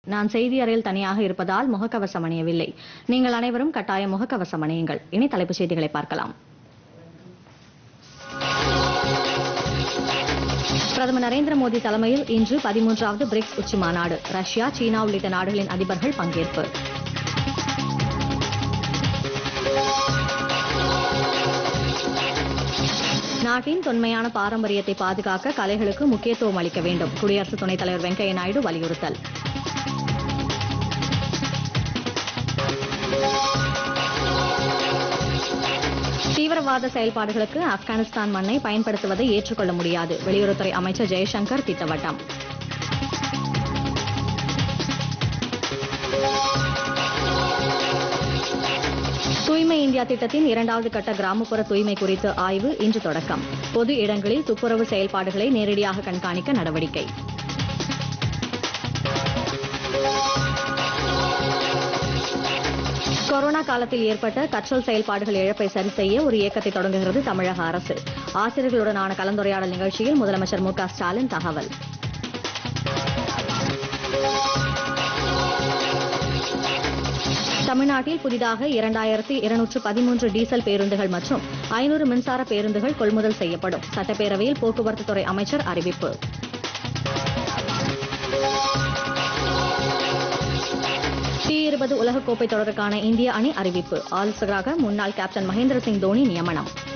நான் செய்தி அறையில் தனியாக இருப்பதால் முகக்கவசம் அணியவில்லை நீங்கள் அனைவரும் கட்டாயம் முகக்கவசம் அணியுங்கள் இனி தலைப்புச் செய்திகளை பார்க்கலாம் பிரதமர் நரேந்திர மோடி தலைமையில் இன்று பதிமூன்றாவது பிரிக்ஸ் உச்சி மாநாடு ரஷ்யா சீனா உள்ளிட்ட நாடுகளின் அதிபர்கள் பங்கேற்பு நாட்டின் தொன்மையான பாரம்பரியத்தை பாதுகாக்க கலைகளுக்கு முக்கியத்துவம் அளிக்க வேண்டும் குடியரசு துணைத் தலைவர் வெங்கையா நாயுடு வலியுறுத்தல் தீவிரவாத செயல்பாடுகளுக்கு ஆப்கானிஸ்தான் மண்ணை பயன்படுத்துவதை ஏற்றுக்கொள்ள முடியாது வெளியுறவுத்துறை அமைச்சர் ஜெய்சங்கர் திட்டவட்டம் தூய்மை இந்தியா திட்டத்தின் இரண்டாவது கட்ட கிராமப்புற தூய்மை குறித்து ஆய்வு இன்று தொடக்கம் பொது இடங்களில் துப்புரவு செயல்பாடுகளை நேரடியாக கண்காணிக்க நடவடிக்கை கொரோனா காலத்தில் ஏற்பட்ட கற்றல் செயல்பாடுகள் இழப்பை சரி செய்ய ஒரு இயக்கத்தை தொடங்குகிறது தமிழக அரசு ஆசிரியர்களுடனான கலந்துரையாடல் நிகழ்ச்சியில் முதலமைச்சர் மு க ஸ்டாலின் தகவல் தமிழ்நாட்டில் புதிதாக இரண்டாயிரத்தி இருநூற்று பதிமூன்று டீசல் பேருந்துகள் மற்றும் ஐநூறு மின்சார பேருந்துகள் கொள்முதல் செய்யப்படும் சட்டப்பேரவையில் போக்குவரத்து துறை அமைச்சர் அறிவிப்பு டி இருபது உலகக்கோப்பை தொடருக்கான இந்திய அணி அறிவிப்பு ஆலோசகராக முன்னாள் கேப்டன் மகேந்திர சிங் தோனி நியமனம்